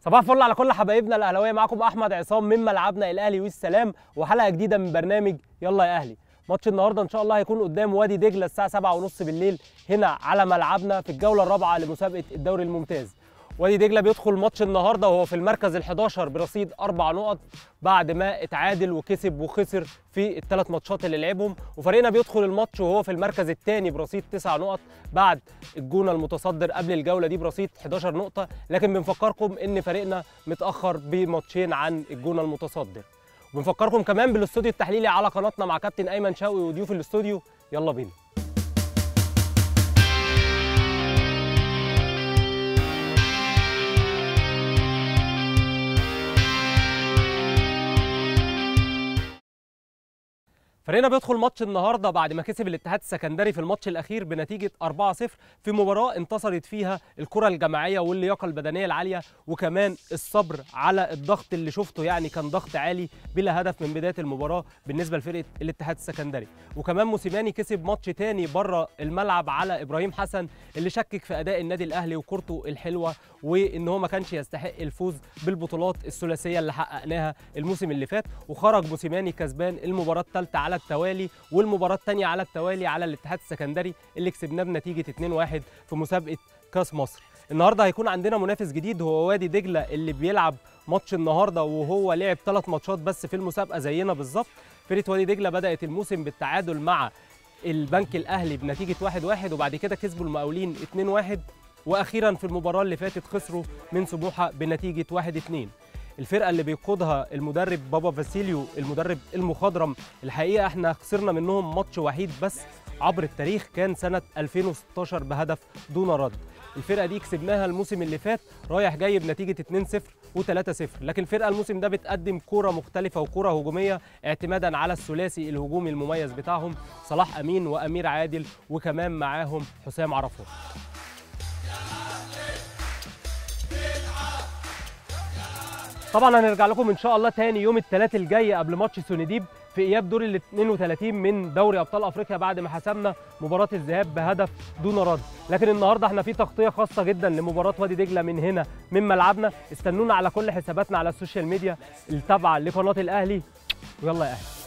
صباح الفل على كل حبايبنا الاهلاويه معاكم احمد عصام من ملعبنا الاهلي والسلام وحلقه جديده من برنامج يلا يا اهلي ماتش النهارده ان شاء الله هيكون قدام وادي دجله الساعه 7:30 بالليل هنا على ملعبنا في الجوله الرابعه لمسابقه الدوري الممتاز وادي دجله بيدخل ماتش النهارده وهو في المركز ال11 برصيد اربع نقط بعد ما اتعادل وكسب وخسر في الثلاث ماتشات اللي لعبهم وفريقنا بيدخل الماتش وهو في المركز الثاني برصيد تسع نقط بعد الجونه المتصدر قبل الجوله دي برصيد 11 نقطه لكن بنفكركم ان فريقنا متاخر بماتشين عن الجونه المتصدر وبنفكركم كمان بالاستوديو التحليلي على قناتنا مع كابتن ايمن شوقي وضيوف الاستوديو يلا بينا فريقنا بيدخل ماتش النهارده بعد ما كسب الاتحاد السكندري في الماتش الاخير بنتيجه 4-0 في مباراه انتصرت فيها الكره الجماعيه واللياقه البدنيه العاليه وكمان الصبر على الضغط اللي شفته يعني كان ضغط عالي بلا هدف من بدايه المباراه بالنسبه لفرقه الاتحاد السكندري وكمان موسيماني كسب ماتش تاني بره الملعب على ابراهيم حسن اللي شكك في اداء النادي الاهلي وكورته الحلوه وان هو ما كانش يستحق الفوز بالبطولات الثلاثيه اللي حققناها الموسم اللي فات وخرج موسيماني كسبان المباراه الثالثه على التوالي والمباراه الثانيه على التوالي على الاتحاد السكندري اللي كسبناه بنتيجه 2-1 في مسابقه كاس مصر النهارده هيكون عندنا منافس جديد هو وادي دجله اللي بيلعب ماتش النهارده وهو لعب ثلاث ماتشات بس في المسابقه زينا بالظبط فرقه وادي دجله بدات الموسم بالتعادل مع البنك الاهلي بنتيجه 1-1 وبعد كده كسبوا المقاولين 2-1 واخيرا في المباراه اللي فاتت خسروا من سموحه بنتيجه 1-2 الفرقه اللي بيقودها المدرب بابا فاسيليو المدرب المخضرم الحقيقه احنا خسرنا منهم ماتش وحيد بس عبر التاريخ كان سنه 2016 بهدف دون رد الفرقه دي كسبناها الموسم اللي فات رايح جاي بنتيجه 2-0 و3-0 لكن الفرقه الموسم ده بتقدم كوره مختلفه وكوره هجوميه اعتمادا على الثلاثي الهجومي المميز بتاعهم صلاح امين وامير عادل وكمان معاهم حسام عرفات طبعا هنرجع لكم ان شاء الله تاني يوم الثلاث الجاي قبل ماتش سونديب في اياب دور ال 32 من دوري ابطال افريقيا بعد ما حسمنا مباراه الذهاب بهدف دون رد لكن النهارده احنا في تغطيه خاصه جدا لمباراه وادي دجله من هنا من ملعبنا استنونا على كل حساباتنا على السوشيال ميديا التابعه لقناه الاهلي ويلا يا اهلي